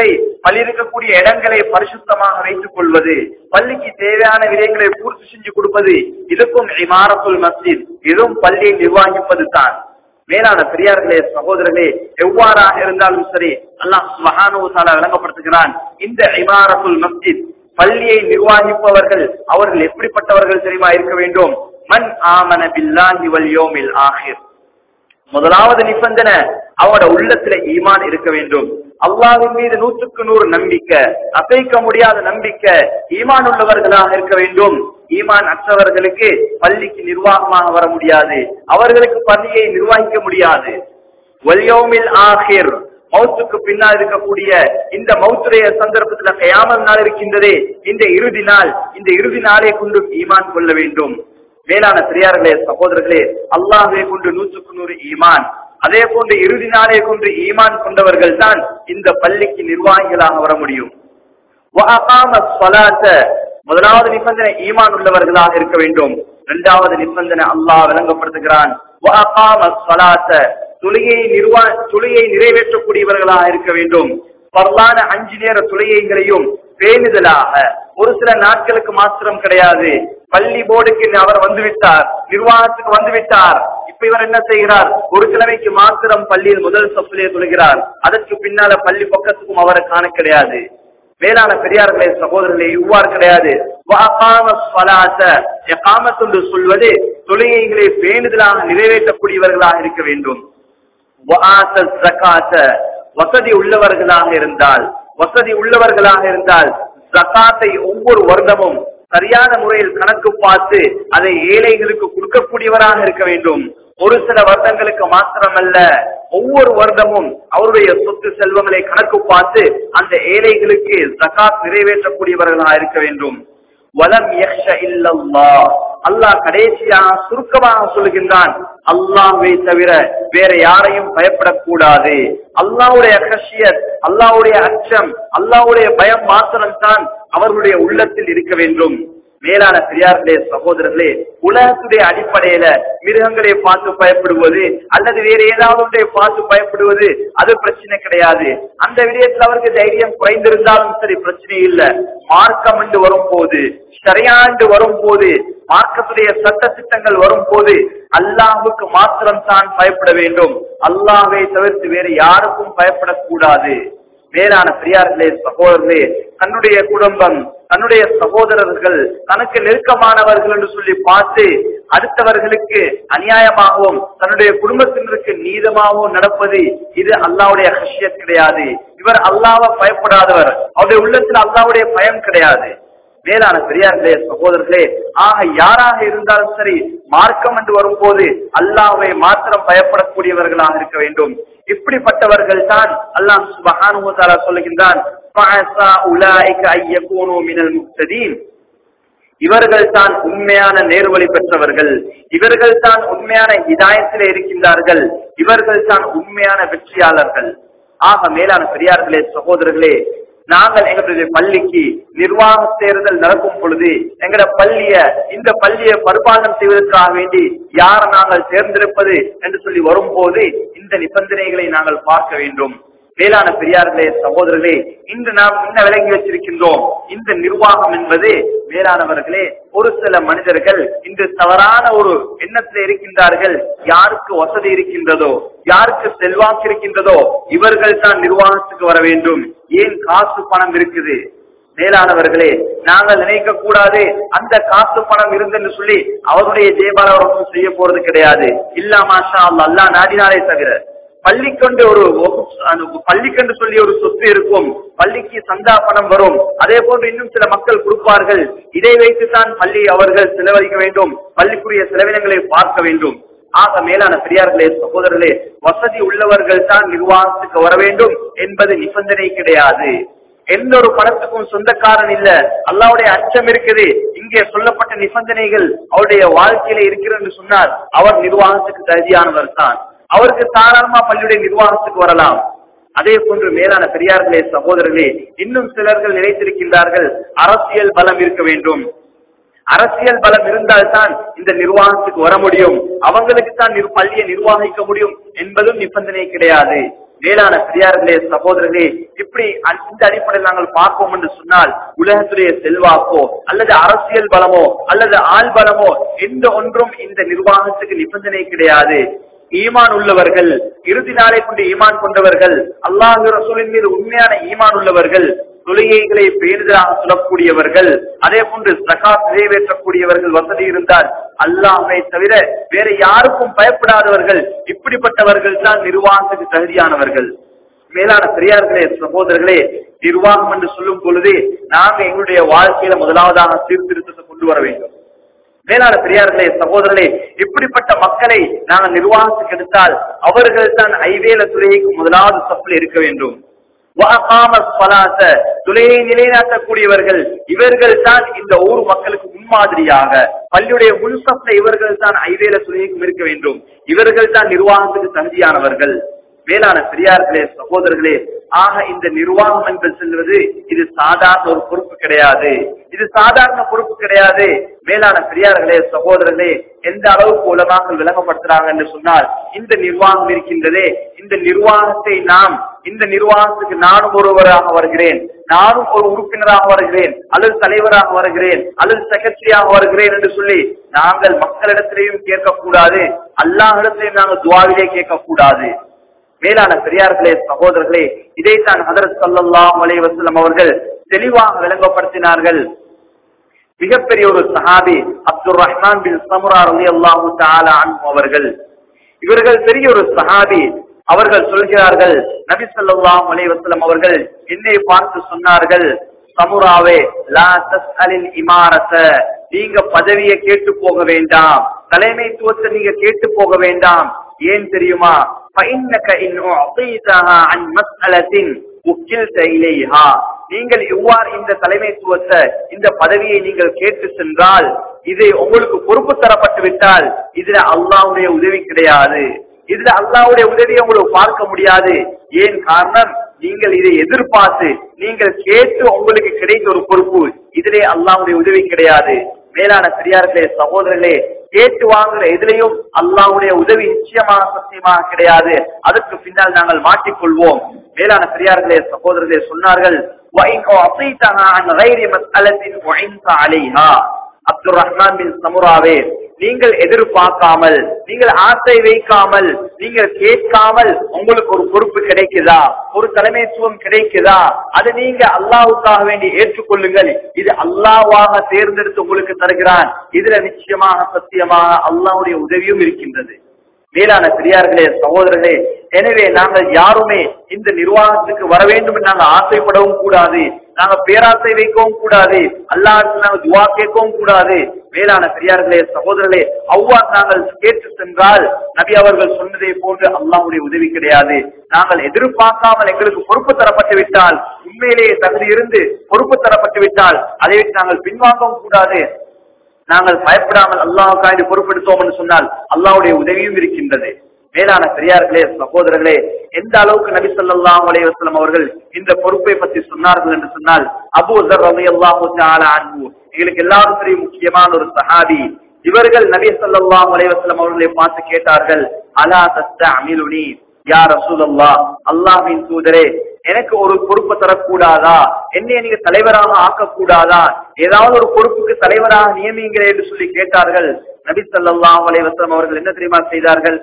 பள்ளி இருக்கக்கூடிய இடங்களை பரிசுத்தமாக வைத்துக் கொள்வது பள்ளிக்கு தேவையான விடயங்களை பூர்த்தி செஞ்சு கொடுப்பது இதுக்கும் இமாரத்துல் மஸ்ஜித் இதுவும் பள்ளியை நிர்வகிப்பது தான் மேலான பெரியார்களே சகோதரர்களே எவ்வாறாக இருந்தாலும் சரி அல்லாஹ் சுபஹானஹு தஆலா விளங்கப்படுத்துகிறான் இந்த இமாரத்துல் மஸ்ஜித் பள்ளியை நிர்வகிப்பவர்கள் அவர்கள் எப்படிப்பட்டவர்கள் தெரியுமா இருக்க வேண்டும் மன் ஆமன பில்லாஹி வல் யௌமில் ஆஹிர் முதலாவது நிபந்தனை அவனோட உள்ளத்துல ஈமான் இருக்க வேண்டும் அல்லாஹின் மீது நூற்றுக்கு நூறு நம்பிக்கை அசைக்க முடியாத நம்பிக்கை ஈமான் உள்ளவர்களாக இருக்க வேண்டும் ஈமான் அற்றவர்களுக்கு பள்ளிக்கு நிர்வாகமாக வர முடியாது அவர்களுக்கு பள்ளியை நிர்வகிக்க முடியாது வல்யோமில் ஆஹிர் மௌத்துக்கு பின்னால் இருக்கக்கூடிய இந்த மௌத்துடைய சந்தர்ப்பத்துல கயாமல் நாள் இருக்கின்றதே இந்த இறுதி நாள் இந்த இறுதி நாளை கொண்டு ஈமான் கொள்ள வேண்டும் மேலான பெரியார்களே சகோதரர்களே அல்லாஹை கொண்டு நூற்றுக்கு நூறு ஈமான் அதே போன்று இறுதி நாளை கொண்டு ஈமான் கொண்டவர்கள் தான் இந்த பள்ளிக்கு நிர்வாகிகளாக வர முடியும் முதலாவது நிபந்தனை ஈமான் உள்ளவர்களாக இருக்க வேண்டும் இரண்டாவது நிபந்தனை அல்லாஹ் விளங்கப்படுத்துகிறான் தொழுகையை நிர்வா தொழுகையை நிறைவேற்றக்கூடியவர்களாக இருக்க வேண்டும் பரலான அஞ்சு நேர தொழுகைகளையும் பேணுதலாக ஒரு சில நாட்களுக்கு மாத்திரம் கிடையாது பள்ளி போர்டுக்கு அவர் வந்துவிட்டார் நிர்வாகத்துக்கு வந்துவிட்டார் இப்ப இவர் என்ன செய்கிறார் ஒரு கிழமைக்கு மாத்திரம் பள்ளியில் முதல் சொப்பிலே தொழுகிறார் அதற்கு பின்னால பள்ளி பக்கத்துக்கும் அவரை காண கிடையாது மேலான பெரியார்களே சகோதரர்களே இவ்வாறு கிடையாது என்று சொல்வது தொழுகைகளை பேணுதலாக நிறைவேற்றக்கூடியவர்களாக இருக்க வேண்டும் வசதி உள்ளவர்களாக இருந்தால் வசதி உள்ளவர்களாக இருந்தால் ஜக்காத்தை ஒவ்வொரு வருடமும் சரியான முறையில் கணக்கு பார்த்து அதை ஏழைகளுக்கு கொடுக்கக்கூடியவராக இருக்க வேண்டும் ஒரு சில வருடங்களுக்கு மாத்திரமல்ல ஒவ்வொரு வருடமும் அவருடைய சொத்து செல்வங்களை கணக்கு பார்த்து அந்த ஏழைகளுக்கு ஜக்காத் நிறைவேற்றக்கூடியவர்களாக இருக்க வேண்டும் வலம் யக்ஷ இல்லல்லா அல்லாஹ் கடைசியாக சுருக்கமாக சொல்கின்றான் அல்லாஹ்வை தவிர வேற யாரையும் பயப்படக்கூடாது அல்லாவுடைய கஷியத் அல்லாவுடைய அச்சம் அல்லாவுடைய பயம் மாத்திரம்தான் அவர்களுடைய உள்ளத்தில் இருக்க வேண்டும் மேலான பெரியார்களே சகோதரர்களே உலகத்துடைய அடிப்படையில மிருகங்களை பார்த்து பயப்படுவது அல்லது வேற ஏதாவது ஒன்றை பார்த்து பயப்படுவது அது பிரச்சனை கிடையாது அந்த விடயத்தில் அவருக்கு தைரியம் குறைந்திருந்தாலும் சரி பிரச்சனை இல்ல மார்க்கம் என்று வரும் போது சரியாண்டு வரும் போது மார்க்கத்துடைய சட்ட திட்டங்கள் வரும் போது அல்லாஹுக்கு மாத்திரம் தான் பயப்பட வேண்டும் அல்லாஹை தவிர்த்து வேற யாருக்கும் பயப்படக்கூடாது மேலான பெரியார்களே சகோதரர்களே தன்னுடைய குடும்பம் தன்னுடைய சகோதரர்கள் தனக்கு நெருக்கமானவர்கள் என்று சொல்லி பார்த்து அடுத்தவர்களுக்கு அநியாயமாகவும் தன்னுடைய குடும்பத்தினருக்கு நீதமாகவும் நடப்பது இது அல்லாவுடைய ஹஷியத் கிடையாது இவர் அல்லாவை பயப்படாதவர் அவருடைய உள்ளத்தில் அல்லாவுடைய பயம் கிடையாது மேலான பெரியார்களே சகோதரர்களே ஆக யாராக இருந்தாலும் சரி மார்க்கம் என்று வரும்போது அல்லாவை மாத்திரம் பயப்படக்கூடியவர்களாக இருக்க வேண்டும் இப்படிப்பட்டவர்கள் தான் அல்லாம் சுபஹானுவத்தாலா சொல்லுகின்றான் இவர்கள் தான் உண்மையான நேர்வழி பெற்றவர்கள் இவர்கள் தான் உண்மையான இதாயத்திலே இருக்கின்றார்கள் இவர்கள் தான் உண்மையான வெற்றியாளர்கள் ஆக மேலான பெரியார்களே சகோதரர்களே நாங்கள் எங்களுடைய பள்ளிக்கு நிர்வாக தேர்தல் நடக்கும் பொழுது எங்கட பள்ளிய இந்த பள்ளியை பரிபாலனம் செய்வதற்காக வேண்டி யாரை நாங்கள் தேர்ந்தெடுப்பது என்று சொல்லி வரும்போது இந்த நிபந்தனைகளை நாங்கள் பார்க்க வேண்டும் மேலான பெரியார்களே சகோதரர்களே இன்று நாம் என்ன விளங்கி வச்சிருக்கின்றோம் இந்த நிர்வாகம் என்பது மேலானவர்களே ஒரு சில மனிதர்கள் இன்று தவறான ஒரு எண்ணத்தில் இருக்கின்றார்கள் யாருக்கு வசதி இருக்கின்றதோ யாருக்கு செல்வாக்கு இருக்கின்றதோ இவர்கள் தான் நிர்வாகத்துக்கு வர வேண்டும் ஏன் காசு பணம் இருக்குது மேலானவர்களே நாங்கள் நினைக்க கூடாது அந்த காசு பணம் இருந்துன்னு சொல்லி அவருடைய ஜெயபாலவரம் செய்ய போறது கிடையாது இல்லா மாஷா அல்லா அல்லா நாடினாலே தவிர பள்ளிக்கொண்டு ஒரு பள்ளிக்கென்று சொல்லி ஒரு சொத்து இருக்கும் பள்ளிக்கு சந்தா பணம் வரும் அதே போன்று இன்னும் சில மக்கள் கொடுப்பார்கள் இதை வைத்துத்தான் பள்ளி அவர்கள் செலவழிக்க வேண்டும் பள்ளிக்குரிய செலவினங்களை பார்க்க வேண்டும் ஆக மேலான பெரியார்களே சகோதரர்களே வசதி உள்ளவர்கள் தான் நிர்வாகத்துக்கு வர வேண்டும் என்பது நிபந்தனை கிடையாது எந்த ஒரு பணத்துக்கும் சொந்தக்காரன் இல்ல அல்லாவுடைய அச்சம் இருக்குது இங்கே சொல்லப்பட்ட நிபந்தனைகள் அவருடைய வாழ்க்கையில இருக்கிறது சொன்னார் அவர் நிர்வாகத்துக்கு தகுதியானவர் தான் அவருக்கு தாராளமா பள்ளியுடைய நிர்வாகத்துக்கு வரலாம் அதே போன்று மேலான பெரியார்களே சகோதரர்களே இன்னும் சிலர்கள் நினைத்திருக்கின்றார்கள் அரசியல் பலம் இருக்க வேண்டும் அரசியல் பலம் இருந்தால்தான் இந்த நிர்வாகத்துக்கு வர முடியும் அவங்களுக்கு தான் பள்ளியை நிர்வகிக்க முடியும் என்பதும் நிபந்தனை கிடையாது மேலான பெரியார்களே சகோதரர்களே இப்படி அ- இந்த அடிப்படையில் நாங்கள் பார்ப்போம் என்று சொன்னால் உலகத்துடைய செல்வாக்கோ அல்லது அரசியல் பலமோ அல்லது ஆள் பலமோ எந்த ஒன்றும் இந்த நிர்வாகத்துக்கு நிபந்தனை கிடையாது ஈமான் உள்ளவர்கள் இறுதி நாளை கொண்டு ஈமான் கொண்டவர்கள் அல்லாஹ் ரசூலின் மீது உண்மையான ஈமான் உள்ளவர்கள் தொழுகைகளை பேருதலாக சொல்லக்கூடியவர்கள் அதே போன்று சகாத் நிறைவேற்றக்கூடியவர்கள் வசதி இருந்தால் அல்லாஹை தவிர வேற யாருக்கும் பயப்படாதவர்கள் இப்படிப்பட்டவர்கள் தான் நிர்வாகத்துக்கு தகுதியானவர்கள் மேலான பெரியார்களே சகோதரர்களே நிர்வாகம் என்று சொல்லும் பொழுது நாங்க எங்களுடைய வாழ்க்கையில முதலாவதாக சீர்திருத்தத்தை கொண்டு வர வேண்டும் மேலான பெரியார்களே சகோதரர்களே இப்படிப்பட்ட மக்களை நாங்கள் நிர்வாகத்துக்கு எடுத்தால் அவர்கள் தான் ஐவேல துறைக்கு முதலாவது சப்பில் இருக்க வேண்டும் வஅகாம ஸலாத்த, தொழுகையை நிலைநாட்டக்கூடியவர்கள் இவர்கள் தான் இந்த ஊர் மக்களுக்கு முன்மாதிரியாக பள்ளியுடைய முன்சப்ல இவர்கள் தான் ஐவேல துறைக்கும் இருக்க வேண்டும் இவர்கள் தான் நிர்வாகத்துக்கு தகுதியானவர்கள் மேலான பெரியார்களே சகோதரர்களே ஆக இந்த நிர்வாகம் என்று செல்வது இது சாதாரண ஒரு பொறுப்பு கிடையாது இது சாதாரண பொறுப்பு கிடையாது மேலான பெரியார்களே சகோதரர்களே எந்த அளவுக்கு உலகங்கள் விளங்கப்படுத்துறாங்க என்று சொன்னால் இந்த நிர்வாகம் இருக்கின்றதே இந்த நிர்வாகத்தை நாம் இந்த நிர்வாகத்துக்கு நானும் ஒருவராக வருகிறேன் நானும் ஒரு உறுப்பினராக வருகிறேன் அல்லது தலைவராக வருகிறேன் அல்லது செக்ரட்டரியாக வருகிறேன் என்று சொல்லி நாங்கள் மக்களிடத்திலேயும் கேட்கக்கூடாது அல்லாஹிடத்திலேயும் நாங்கள் துவாவிலே கேட்கக்கூடாது மேலான பெரியார்களே சகோதரர்களே இதைத்தான் ஹதரத் ஸல்லல்லாஹு அலைஹி வஸல்லம் அவர்கள் தெளிவாக விளங்கப்படுத்தினார்கள் மிகப்பெரிய ஒரு சஹாபி அப்துல் ரஹ்மான் பின் சமுரா ரலியல்லாஹு தஆலா அன்ஹு அவர்கள் இவர்கள் பெரிய ஒரு சஹாபி அவர்கள் சொல்கிறார்கள் நபி ஸல்லல்லாஹு அலைஹி வஸல்லம் அவர்கள் என்னை பார்த்து சொன்னார்கள் சமுராவே லா தஸ்அலில் இமாரத நீங்க பதவியை கேட்டு போக வேண்டாம் தலைமைத்துவத்தை நீங்க கேட்டு போக வேண்டாம் ஏன் தெரியுமா فإنك إن أعطيتها عن مسألة وكلت إليها நீங்கள் இவ்வாறு இந்த தலைமைத்துவத்தை இந்த பதவியை நீங்கள் கேட்டு சென்றால் இது உங்களுக்கு பொறுப்பு தரப்பட்டு விட்டால் இதுல அல்லாஹ்வுடைய உதவி கிடையாது இதுல அல்லாஹ்வுடைய உதவியை உங்களுக்கு பார்க்க முடியாது ஏன் காரணம் நீங்கள் இதை எதிர்பார்த்து நீங்கள் கேட்டு உங்களுக்கு கிடைத்த ஒரு பொறுப்பு இதிலே அல்லாஹ்வுடைய உதவி கிடையாது மேலான பெரியார்களே சகோதரர்களே கேட்டு வாங்குற எதிலையும் அல்லாஹ்வுடைய உதவி நிச்சயமாக சத்தியமாக கிடையாது அதற்கு பின்னால் நாங்கள் மாட்டிக்கொள்வோம் மேலான பெரியார்களே சகோதரர்களே சொன்னார்கள் وَإِنْ أُعْطِيتَهَا عَنْ غَيْرِ مَسْأَلَةٍ وَعِنْتَ عَلَيْهَا அப்துல் ரஹ்மான் பின் சமுராவே நீங்கள் எதிர்பார்க்காமல் நீங்கள் ஆசை வைக்காமல் நீங்கள் கேட்காமல் உங்களுக்கு ஒரு பொறுப்பு கிடைக்குதா ஒரு தலைமைத்துவம் கிடைக்குதா அதை நீங்க அல்லாஹ்வுக்காக வேண்டி ஏற்றுக்கொள்ளுங்கள் இது அல்லாஹ்வாக தேர்ந்தெடுத்து உங்களுக்கு தருகிறான் இதுல நிச்சயமாக சத்தியமாக அல்லாஹ்வுடைய உதவியும் இருக்கின்றது மேலான பெரியார்களே சகோதரர்களே எனவே நாங்கள் யாருமே இந்த நிர்வாகத்துக்கு வர வேண்டும் என்று நாங்கள் ஆசைப்படவும் கூடாது நாங்க பேராசை வைக்கவும் கூடாது அல்லாஹ் நாங்கள் துவா கேட்கவும் கூடாது மேலான பெரியார்களே சகோதரர்களே அவ்வாறு நாங்கள் கேட்டு சென்றால் நபி அவர்கள் சொன்னதை போன்று அல்லாஹ்வுடைய உதவி கிடையாது நாங்கள் எதிர்பார்க்காமல் எங்களுக்கு பொறுப்பு தரப்பட்டு விட்டால் உண்மையிலேயே தகுதி இருந்து பொறுப்பு தரப்பட்டு விட்டால் அதை விட்டு நாங்கள் பின்வாங்கவும் கூடாது நாங்கள் பயப்படாமல் அல்லாஹுக்காக பொறுப்பெடுத்தோம் என்று சொன்னால் அல்லாஹ்வுடைய உதவியும் இருக்கின்றது மேலான பெரியார்களே சகோதரர்களே எந்த அளவுக்கு நபி ஸல்லல்லாஹு அலைஹி வஸல்லம் அவர்கள் இந்த பொறுப்பை பற்றி சொன்னார்கள் என்று சொன்னால் அபூ ஸர் ரலியல்லாஹு தஆலா அன்ஹு எங்களுக்கு எல்லாரும் தெரியும் முக்கியமான ஒரு சஹாபி இவர்கள் நபி ஸல்லல்லாஹு அலைஹி வஸல்லம் அவர்களை பார்த்து கேட்டார்கள் அலா தஸ்தஅமிலுனி யா ரசூலல்லாஹ் அல்லாஹ்வின் தூதரே எனக்கு ஒரு பொறுப்பு தரக்கூடாதா என்னை நீங்க தலைவராக ஆக்கக்கூடாதா ஏதாவது ஒரு பொறுப்புக்கு தலைவராக நியமிங்களே என்று சொல்லி கேட்டார்கள் நபி ஸல்லல்லாஹு அலைஹி வஸல்லம் அவர்கள் என்ன தெரியுமா செய்தார்கள்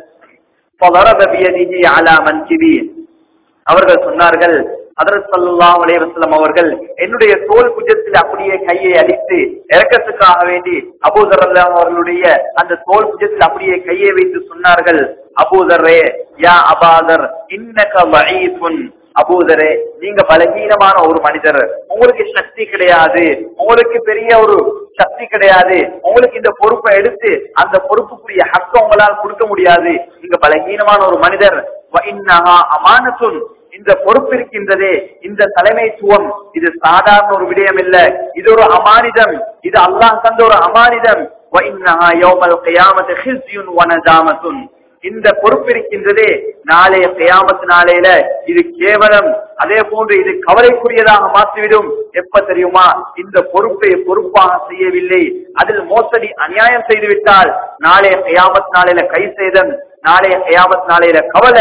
فضرب بيده على منكبه அவர்கள் சொன்னார்கள் ஹதரத் ஸல்லல்லாஹு அலைஹி வஸல்லம் அவர்கள் என்னுடைய தோல் குஜத்தில் அப்படியே கையை அடித்து இறக்கத்துக்காக வேண்டி அபூதர் ரலியல்லாஹு அவர்களுடைய அந்த தோல் குஜத்தில் அப்படியே கையை வைத்து சொன்னார்கள் அபூதரே யா அபாதர் இன்னக வஈஃபுன் அபூதரே நீங்க பலகீனமான ஒரு மனிதர் உங்களுக்கு சக்தி கிடையாது உங்களுக்கு பெரிய ஒரு சக்தி கிடையாது உங்களுக்கு இந்த பொறுப்பை எடுத்து அந்த பொறுப்புக்குரிய ஹக்க உங்களால் கொடுக்க முடியாது நீங்க பலகீனமான ஒரு மனிதர் வ இன்னஹா அமானத்துன் இந்த பொறுப்பு இருக்கின்றதே இந்த தலைமைத்துவம் இது சாதாரண ஒரு விடயம் இல்ல இது ஒரு அமானிதம் இது அல்லாஹ் தந்த ஒரு அமானிதம் வ இன்னஹா யௌமல் கியாமத்தி ஹிஸ்யுன் வ நஜாமத்துன் இந்த பொறுப்பு இருக்கின்றதே நாளைய கியாமத் நாளையில இது கேவலம் அதே போன்று இது கவலைக்குரியதாக மாற்றிவிடும் எப்ப தெரியுமா இந்த பொறுப்பை பொறுப்பாக செய்யவில்லை அதில் மோசடி அநியாயம் செய்துவிட்டால் நாளைய கியாமத் நாளையில கை செய்தன் நாளைய கியாமத் நாளையில கவலை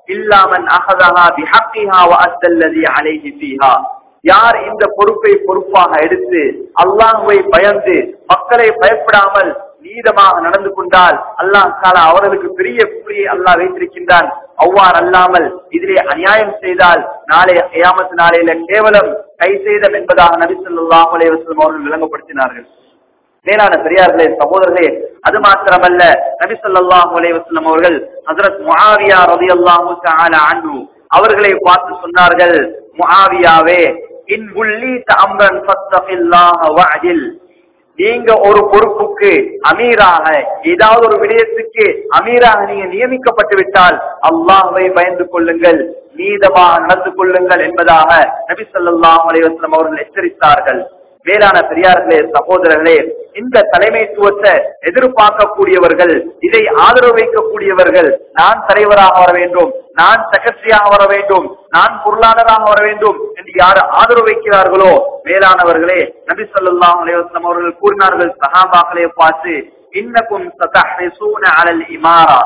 இல்லாமன் அகதஹா பிஹக்கிஹா வ அத்தல்லதி அலைஹி ஃபீஹா யார் இந்த பொறுப்பை பொறுப்பாக எடுத்து அல்லாஹுவை பயந்து மக்களை பயப்படாமல் நீதமாக நடந்து கொண்டால் அல்லாஹ் தாலா அவர்களுக்கு பெரிய கூலியை அல்லாஹ் வைத்திருக்கின்றான் அவ்வாறு அல்லாமல் இதிலே அநியாயம் செய்தால் நாளைய கியாமத்து நாளையில கேவலம் கை செய்தம் என்பதாக நபி ஸல்லல்லாஹு அலைஹி வஸல்லம் அவர்கள் விளங்கப்படுத்தினார்கள் மேலான பெரியார்களே சகோதரர்களே அது மாத்திரமல்ல நபி ஸல்லல்லாஹு அலைஹி வஸல்லம் அவர்கள் ஹஜ்ரத் முஆவியா ரலியல்லாஹு தஆலா அன்ஹு அவர்களை பார்த்து சொன்னார்கள் முஆவியாவே இன் புல்லீத அம்ரன் ஃபத்தகில்லாஹ வஅதில் நீங்க ஒரு பொறுப்புக்கு அமீராக ஏதாவது ஒரு விடயத்துக்கு அமீராக நீங்க நியமிக்கப்பட்டு விட்டால் அல்லாஹ்வை பயந்து கொள்ளுங்கள் நீதமாக நடந்து கொள்ளுங்கள் என்பதாக நபி ஸல்லல்லாஹு அலைஹி வஸல்லம் அவர்கள் எச்சரித்தார்கள் மேலான பெரியார்களே சகோதரர்களே இந்த தலைமைத்துவத்தை எதிர்பார்க்கக்கூடியவர்கள் இதை ஆதரவு வைக்கக்கூடியவர்கள் நான் தலைவராக வர வேண்டும் நான் செக்ரட்டரியாக வர வேண்டும் நான் பொருளாளராக வர வேண்டும் என்று யார் ஆதரவு வைக்கிறார்களோ மேலானவர்களே நபி ஸல்லல்லாஹு அலைஹி வஸல்லம் அவர்கள் கூறினார்கள் சஹாபாக்களை பார்த்து இன்னக்கும் சதஹ்ரிசூன அலல் இமாரா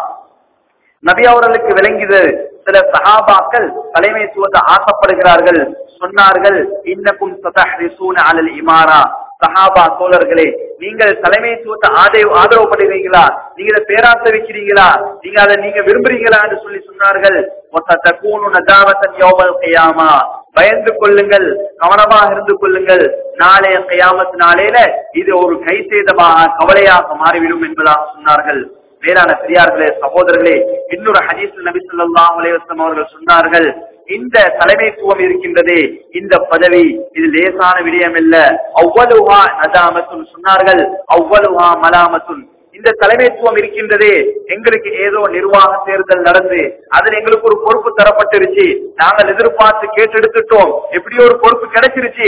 நபி அவர்களுக்கு விளங்கியது சில சஹாபாக்கள் தலைமைத்துவத்தை ஆசைப்படுகிறார்கள் சொன்னார்கள் இன்னக்கும் சதஹ்ரிசூன அலல் இமாரா சஹாபா தோழர்களே நீங்கள் தலைமைத்துவத்தை ஆதரவு ஆதரவுப்படுகிறீங்களா நீங்க இதை பேராசை வைக்கிறீங்களா நீங்க அதை நீங்க விரும்புறீங்களா என்று சொல்லி சொன்னார்கள் "வசதகூனு நதாவத்தன் யௌமல் கியாமா." பயந்து கொள்ளுங்கள் கவனமாக இருந்து கொள்ளுங்கள் நாளைய கியாமத் நாளையில இது ஒரு கை சேதமாக கவலையாக மாறிவிடும் என்பதாக சொன்னார்கள் மேலான பெரியார்களே சகோதரர்களே இன்னொரு ஹதீஸ் நபி ஸல்லல்லாஹு அலைஹி வஸல்லம் அவர்கள் சொன்னார்கள் இந்த தலைமைத்துவம் இருக்கின்றதே இந்த பதவி இது லேசான விடயம் இல்ல அவ்வளுஹா நதாமத்துன் சொன்னார்கள் அவ்வளுஹா மலாமத்துன் இந்த தலைமைத்துவம் இருக்கின்றதே எங்களுக்கு ஏதோ நிர்வாக தேர்தல் நடந்து அதுல எங்களுக்கு ஒரு பொறுப்பு தரப்பட்டிருச்சு நாங்கள் எதிர்பார்த்து கேட்டெடுத்துட்டோம் எப்படியோ ஒரு பொறுப்பு கிடைச்சிருச்சு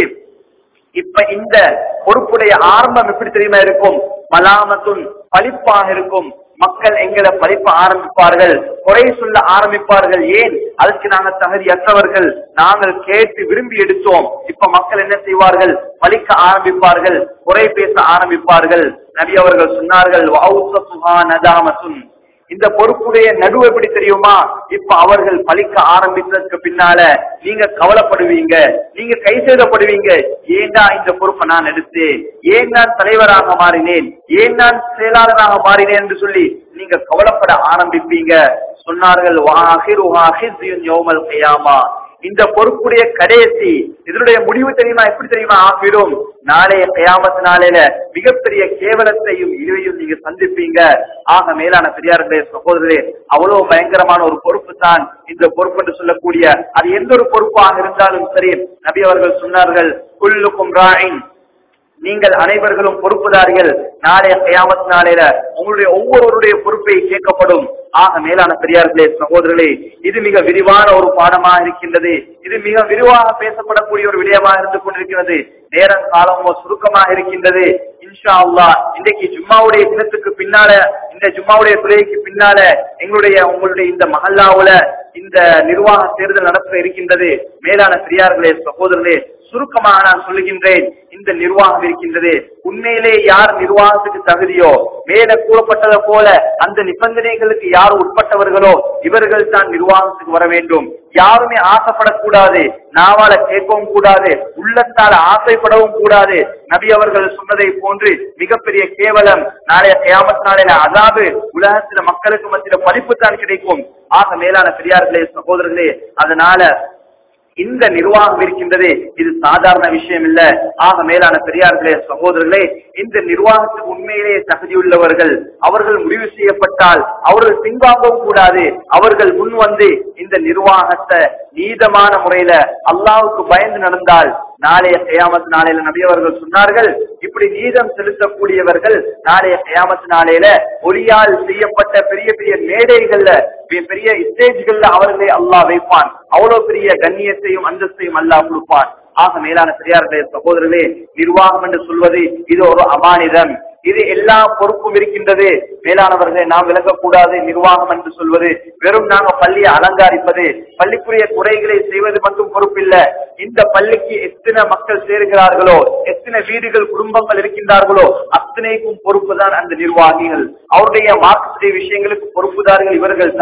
இப்ப இந்த பொறுப்புடைய ஆரம்பம் எப்படி தெரியுமா இருக்கும் மலாமத்துன் பழிப்பாக இருக்கும் மக்கள் எங்களை பழிப்ப ஆரம்பிப்பார்கள் குறை சொல்ல ஆரம்பிப்பார்கள் ஏன் அதுக்கு நாங்கள் தகுதியற்றவர்கள் நாங்கள் கேட்டு விரும்பி எடுத்தோம் இப்ப மக்கள் என்ன செய்வார்கள் பழிக்க ஆரம்பிப்பார்கள் குறை பேச ஆரம்பிப்பார்கள் நபி அவர்கள் சொன்னார்கள் "வஅவுசத்துஹா நதாமத்துன்." இந்த பொறுப்புடைய நடுவு எப்படி தெரியுமா இப்ப அவர்கள் பழிக்க ஆரம்பித்ததுக்கு பின்னால நீங்க கவலைப்படுவீங்க நீங்க கை செய்தப்படுவீங்க ஏண்டா இந்த பொறுப்பை நான் எடுத்தேன் ஏன் நான் தலைவராக மாறினேன் ஏன் நான் செயலாளராக மாறினேன் என்று சொல்லி நீங்க கவலைப்பட ஆரம்பிப்பீங்க சொன்னார்கள் "வஆகிருஹா ஹிஸ்யுன் யௌமல் கியாமா." இந்த பொறுப்புடைய கடைசி இதனுடைய முடிவு தெரியுமா எப்படி தெரியுமா ஆகிடும் நாளைய கயாமத்து நாளையில மிகப்பெரிய கேவலத்தையும் இழிவையும் நீங்க சந்திப்பீங்க ஆக மேலான பெரியார்களே சகோதரரே அவ்வளவு பயங்கரமான ஒரு பொறுப்பு தான் இந்த பொறுப்பு என்று சொல்லக்கூடிய அது எந்த ஒரு பொறுப்பாக இருந்தாலும் சரி நபி அவர்கள் சொன்னார்கள் குல்லுக்கும் ராயின் நீங்கள் அனைவர்களும் பொறுப்புதாரிகள் நாளைய கயாமத் நாளையில உங்களுடைய ஒவ்வொருவருடைய பொறுப்பை கேட்கப்படும் ஆக மேலான பெரியார்களே சகோதரர்களே இது மிக விரிவான ஒரு பாடமாக இருக்கின்றது இது மிக விரிவாக பேசப்படக்கூடிய ஒரு விடயமாக இருந்து கொண்டிருக்கிறது நேரம் காலமோ சுருக்கமாக இருக்கின்றது இன்ஷா அல்லாஹ் இன்றைக்கு ஜும்மாவுடைய தினத்துக்கு பின்னால இந்த ஜும்மாவுடைய துறைக்கு பின்னால எங்களுடைய உங்களுடைய இந்த மஹல்லாவுல இந்த நிர்வாக தேர்தல் நடத்த இருக்கின்றது மேலான பெரியார்களே சகோதரர்களே சுருக்கமாக நான் சொல்லுகின்றேன் இந்த நிர்வாகம் இருக்கின்றது உண்மையிலே யார் நிர்வாகத்துக்கு தகுதியோ மேல கூறப்பட்டதை போல அந்த நிபந்தனைகளுக்கு யார் உட்பட்டவர்களோ இவர்கள் தான் நிர்வாகத்துக்கு வர வேண்டும் யாருமே ஆசைப்படக்கூடாது நாவால கேட்கவும் கூடாது உள்ளத்தால் ஆசைப்படவும் கூடாது நபி அவர்கள் சொன்னதை போன்று மிகப்பெரிய கேவலம் நாளைய கியாமத் நாளையில அதாவது உலகத்துல மக்களுக்கு மத்தியில படிப்பு தான் கிடைக்கும் ஆக மேலான பெரியார்களே சகோதரர்களே அதனால இந்த நிர்வாகம் இருக்கின்றது இது சாதாரண விஷயம் இல்ல ஆக மேலான பெரியார்களே சகோதரர்களே இந்த நிர்வாகத்துக்கு உண்மையிலேயே தகுதியுள்ளவர்கள் அவர்கள் முடிவு செய்யப்பட்டால் அவர்கள் பின்வாங்கவும் கூடாது அவர்கள் முன் வந்து இந்த நிர்வாகத்தை நீதமான முறையில அல்லாவுக்கு பயந்து நடந்தால் நாளைய கயாமத் நாளையில நபி அவர்கள் சொன்னார்கள் இப்படி நீதம் செலுத்தக்கூடியவர்கள் நாளைய கயாமத் நாளையில ஒளியால் செய்யப்பட்ட பெரிய பெரிய மேடைகள்ல பெ- பெரிய ஸ்டேஜ்கள்ல அவர்களை அல்லாஹ் வைப்பான் அவ்வளவு பெரிய கண்ணியத்தையும் அந்தஸ்தையும் அல்லாஹ் கொடுப்பான் ஆக மேலான பெரியார்களே சகோதரர்களே நிர்வாகம் என்று சொல்வது இது ஒரு அமானிதம் இது எல்லா பொறுப்பும் இருக்கின்றது மேலானவர்களை நாம் விளக்கக்கூடாது நிர்வாகம் என்று சொல்வது வெறும் நாங்க பள்ளியை அலங்காரிப்பது பள்ளிக்குரிய குறைகளை செய்வது மட்டும் பொறுப்பில்ல இந்த பள்ளிக்கு எத்தனை மக்கள் சேருகிறார்களோ எத்தனை வீடுகள் குடும்பங்கள் இருக்கின்றார்களோ அத்தனைக்கும் பொறுப்பு தான் அந்த நிர்வாகிகள் அவருடைய மார்க்கத்துடைய விஷயங்களுக்கு பொறுப்புதார்கள் இவர்கள் தான்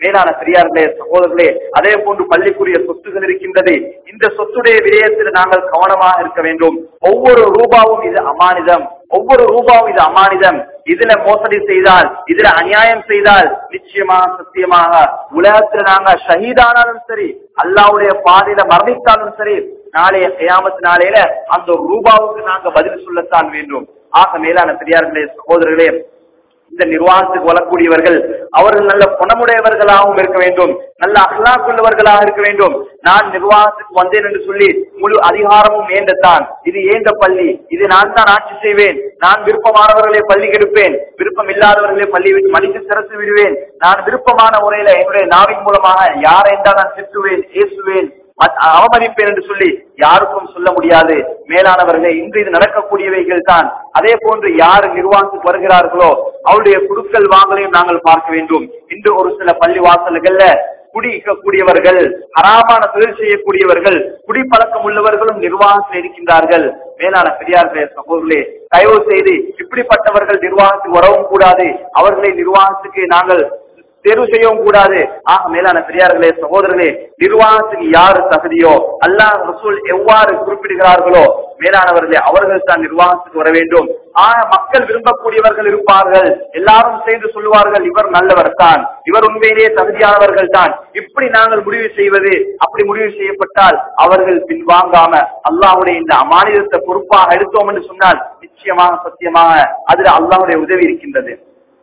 மேலான பெரியார்களே சகோதரர்களே அதே போன்று பள்ளிக்குரிய சொத்துகள் இருக்கின்றது இந்த சொத்துடைய விடயத்தில் நாங்கள் கவனமாக இருக்க வேண்டும் ஒவ்வொரு ரூபாவும் இது அமானிதம் ஒவ்வொரு ரூபாவும் இது அமானிதம் இதுல மோசடி செய்தால் இதுல அநியாயம் செய்தால் நிச்சயமாக சத்தியமாக உலகத்துல நாங்க ஷஹீதானாலும் சரி அல்லாவுடைய பாதையில மரணித்தாலும் சரி நாளைய கியாமத்து நாளையில அந்த ஒரு ரூபாவுக்கு நாங்க பதில் சொல்லத்தான் வேண்டும் ஆக மேலான பெரியார்களே சகோதரர்களே இந்த நிர்வாகத்துக்கு வரக்கூடியவர்கள் அவர்கள் நல்ல குணமுடையவர்களாகவும் இருக்க வேண்டும் நல்ல அகலாக் உள்ளவர்களாக இருக்க வேண்டும் நான் நிர்வாகத்துக்கு வந்தேன் என்று சொல்லி முழு அதிகாரமும் ஏண்டத்தான் இது ஏண்ட பள்ளி இது நான் தான் ஆட்சி செய்வேன் நான் விருப்பமானவர்களை பள்ளி கெடுப்பேன் விருப்பம் இல்லாதவர்களை பள்ளி விட்டு மடித்து சிறத்து விடுவேன் நான் விருப்பமான முறையில என்னுடைய நாவின் மூலமாக யாரை என்றால் நான் திட்டுவேன் ஏசுவேன் மத்- அவமதிப்பேன் என்று சொல்லி யாருக்கும் சொல்ல முடியாது மேலானவர்களே இன்று இது நடக்கக்கூடியவைகள் தான் அதே போன்று யார் நிர்வாகத்துக்கு வருகிறார்களோ அவருடைய குடுக்கல் வாங்கலையும் நாங்கள் பார்க்க வேண்டும் இன்று ஒரு சில பள்ளி வாசல்கள்ல குடிக்கக்கூடியவர்கள் ஹராமான தொழில் செய்யக்கூடியவர்கள் குடிப்பழக்கம் உள்ளவர்களும் நிர்வாகத்தில் இருக்கின்றார்கள் மேலான பெரியார்களே சகோதரர்களே தயவு செய்து இப்படிப்பட்டவர்கள் நிர்வாகத்துக்கு வரவும் கூடாது அவர்களை நிர்வாகத்துக்கு நாங்கள் தேர்வு செய்யவும் கூடாது ஆக மேலான பெரியார்களே சகோதரர்களே நிர்வாகத்துக்கு யாரு தகுதியோ அல்லாஹ் ரசூல் எவ்வாறு குறிப்பிடுகிறார்களோ மேலானவர்களே அவர்கள் தான் நிர்வாகத்துக்கு வர வேண்டும் ஆக மக்கள் விரும்பக்கூடியவர்கள் இருப்பார்கள் எல்லாரும் சேர்ந்து சொல்லுவார்கள் இவர் நல்லவர் தான் இவர் உண்மையிலேயே தகுதியானவர்கள் தான் இப்படி நாங்கள் முடிவு செய்வது அப்படி முடிவு செய்யப்பட்டால் அவர்கள் பின்வாங்காம அல்லாஹ்வுடைய இந்த அமானிதத்தை பொறுப்பாக எடுத்தோம் என்று சொன்னால் நிச்சயமாக சத்தியமாக அதுல அல்லாஹ்வுடைய உதவி இருக்கின்றது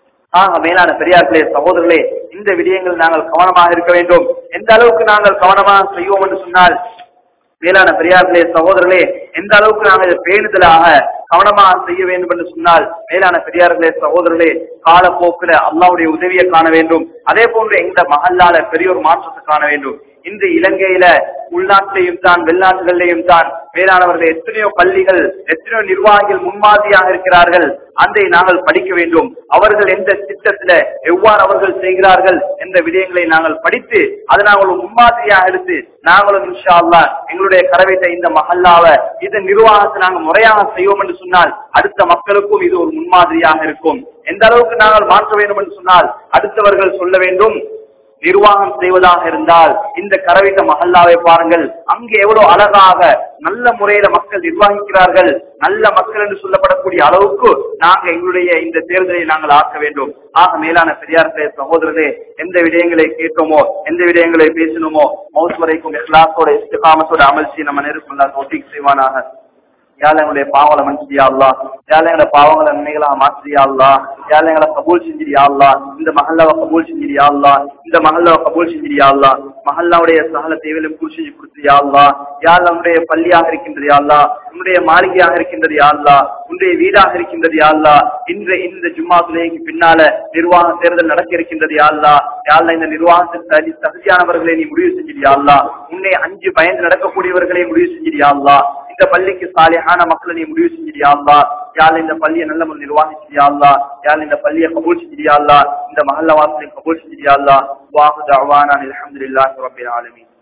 ஆக மேலான பெரியார்களே சகோதரர்களே இந்த விடயங்கள் நாங்கள் கவனமாக இருக்க வேண்டும் எந்த அளவுக்கு நாங்கள் கவனமாக செய்வோம் என்று சொன்னால் மேலான பெரியார்களே சகோதரர்களே எந்த அளவுக்கு நாங்கள் இதை பேணுதலாக கவனமாக செய்ய வேண்டும் என்று சொன்னால் மேலான பெரியார்களே சகோதரர்களே காலப்போக்கில அல்லாவுடைய உதவியை காண வேண்டும் அதே போன்று எந்த மகல்லால பெரிய ஒரு மாற்றத்தை காண வேண்டும் இன்று இலங்கையில உள்நாட்டிலையும் தான் வெளிநாட்டுகளிலேயும் தான் மேலானவர்கள் எத்தனையோ பள்ளிகள் எத்தனையோ நிர்வாகிகள் முன்மாதிரியாக இருக்கிறார்கள் அதை நாங்கள் படிக்க வேண்டும் அவர்கள் எந்த திட்டத்துல எவ்வாறு அவர்கள் செய்கிறார்கள் என்ற விடயங்களை நாங்கள் படித்து அதை நாங்கள் ஒரு முன்மாதிரியாக எடுத்து நாங்களும் இன்ஷா அல்லாஹ் எங்களுடைய கரவைத்த இந்த மஹல்லாவை இந்த நிர்வாகத்தை நாங்கள் முறையாக செய்வோம் என்று சொன்னால் அடுத்த மக்களுக்கும் இது ஒரு முன்மாதிரியாக இருக்கும் எந்த அளவுக்கு நாங்கள் மாற்ற வேண்டும் என்று சொன்னால் அடுத்தவர்கள் சொல்ல வேண்டும் நிர்வாகம் செய்வதாக இருந்தால் இந்த கரவைத்த மஹல்லாவை பாருங்கள் அங்கு எவ்வளவு அழகாக நல்ல முறையில மக்கள் நிர்வகிக்கிறார்கள் நல்ல மக்கள் என்று சொல்லப்படக்கூடிய அளவுக்கு நாங்க எங்களுடைய இந்த தேர்தலை நாங்கள் ஆக்க வேண்டும் ஆக மேலான பெரியார்களே சகோதரர்களே எந்த விடயங்களை கேட்டோமோ எந்த விடயங்களை பேசினோமோ மவுஸ் வரைக்கும் இஸ்லாத்தோட இஸ்திகாமத்தோட அமல் செய்ய நம்ம நேருக்குள்ள ஒட்டிக் செய்வானாக யாழ் எங்களுடைய பாவங்களை மன்னிச்சியா அல்லா யாழ் எங்களை பாவங்களை நன்மைகளா மாற்றியா அல்லா யாழ் எங்களை கபூல் செஞ்சிரியா அல்லா இந்த மஹல்லாவை கபூல் செஞ்சிரியா அல்லா இந்த மஹல்லாவை கபூல் செஞ்சிரியா அல்லா மஹல்லாவுடைய சகல தேவையிலும் பூர் செஞ்சு கொடுத்தியா அல்லா யாழ் உன்னுடைய பள்ளியாக இருக்கின்றது யா அல்லா உன்னுடைய மாளிகையாக இருக்கின்றது யா அல்லா உன்னுடைய வீடாக இருக்கின்றது யா அல்லா இன்று இந்த ஜும்மா துணைக்கு பின்னால நிர்வாக தேர்தல் நடக்க இருக்கின்றது யா அல்லா யாழ்ல இந்த நிர்வாகத்துக்கு தகுதி தகுதியானவர்களை நீ முடிவு செஞ்சிரியா அல்லா உன்னை அஞ்சு பயந்து நடக்கக்கூடியவர்களை முடிவு செஞ்சிரியா அல்லா இந்த பள்ளிக்கு சாலியான மக்களை நீ முடிவு செஞ்சிரியா அல்லா யாழ் இந்த பள்ளியை நல்ல முறை நிர்வாகிச்சிரியா அல்லா யாழ் இந்த பள்ளியை கபூல் செஞ்சிரியா அல்லா இந்த மஹல்ல வாசலை கபூல் செஞ்சிரியா அல்லா வாஹு தஅவானா அல்ஹம்துலில்லாஹி ரப்பில் ஆலமீன்